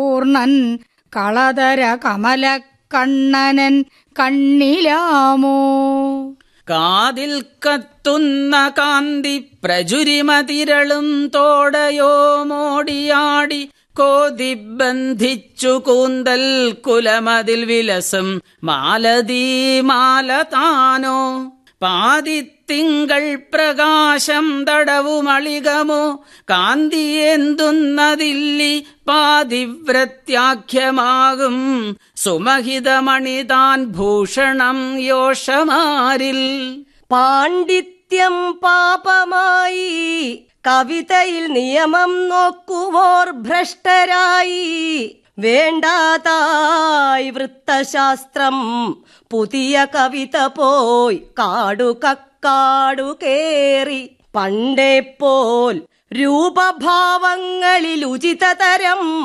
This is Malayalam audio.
പൂർണ്ണൻ കളതര കമലക്കണ്ണനൻ കണ്ണിലാമോ കാതിൽ കത്തുന്ന കാന്തി പ്രചുരിമതിരളും തോടയോ മോടിയാടി കോതി ബന്ധിച്ചു കൂന്തൽ കുലമതിൽ വിലസം മാലതീ മാല താനോ പാതിത്തിങ്കൾ പ്രകാശം തടവുമളികമോ കാന്തിയേന്തുന്നതില്ലി പാതിവ്രത്യാഖ്യമാകും സുമഹിതമണിതാൻ ഭൂഷണം യോഷമാരിൽ പാണ്ഡിത്യം പാപമായി കവിതയിൽ നിയമം നോക്കുവോർ ഭ്രഷ്ടരായി വേണ്ടാതായി വൃത്തശാസ്ത്രം പുതിയ കവിത പോയി കാടു കക്കാടു കേറി പണ്ടേ പോൽ രൂപഭാവങ്ങളിൽ ഉചിതതരം